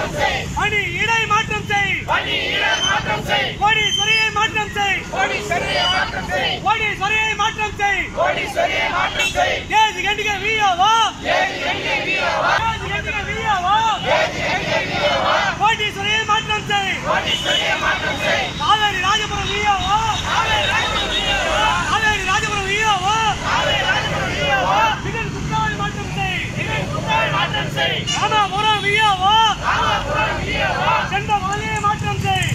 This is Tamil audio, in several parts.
பணி இடை மாற்றம் செய் கோடீஸ்வரியை மாற்றம் செய் கோடீஸ்வரியை மாற்றம் செய் ஏஜி கண்டிக வியோவா ஏஜி கண்டிக வியோவா கோடீஸ்வரியை மாற்றம் செய் காவேரி ராஜபுரம் வியோவா காவேரி ராஜபுரம் வியோவா மிகன் குப்தாவை மாற்றம் செய் ராமாபுரம் வியோவா சென்ற மாலையை மாற்றம் செய்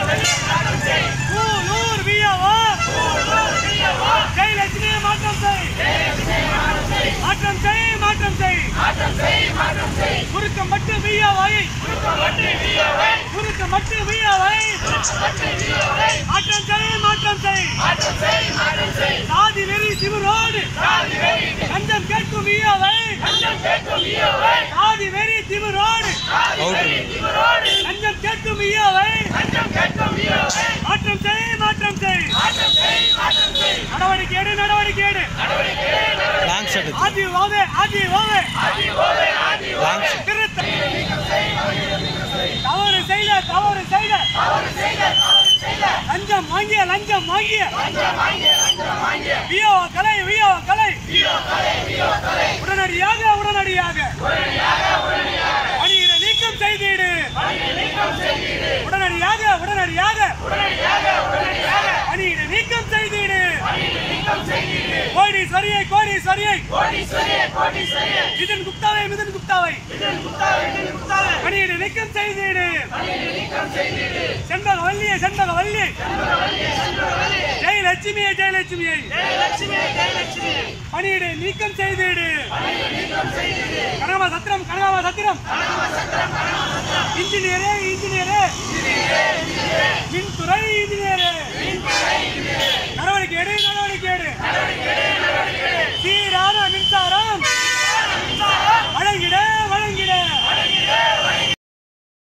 கூலூர் வியோவா ஜெயலட்சுமியை மாற்றம் செய் மாற்றம் செய் மாற்றம் செய் குறுக்கம் மட்டு வியோவை குறுக்கம் மட்டு வியோவை மாற்றம் செய் மாற்றம் செய் சாதி வெறி திமிரோடு லஞ்சம் கேட்கும் வியோவை சாதி வெறி திமிரோடு லஞ்சம் கேட்கும் வியோவை மாற்றம் செய் மாற்றம் செய் நடவடிக்கை எடு நடவடிக்கை எடு லாங் ஷாட் ஆதி ஓவே ஆதி ஓவே லாங் திருத்த தவறு செய்த தவறு செய்த லஞ்சம் வாங்கிய லஞ்சம் வாங்கிய வியோ கலை வியோ கலை உடனடியாக உடனடியாக பணியிட நீக்கம் செய்திடு உடனடியாக உடனடியாக பணியிட நீக்கம் செய்திடு கோடி சரியை கோடி சரியை மிதன் குப்தாவை மிதன் குப்தாவை பணியிட நீக்கம் செய்திடு செண்பக வள்ளியை செண்பக வள்ளி ஜெயலட்சுமியை ஜெயலட்சுமியை பணியிட நீக்கம் செய்திடு கனகமா சத்திரம் கனகமா சத்திரம் இன்ஜினியரே இன்ஜினியரே மின்துறை இன்ஜினியரே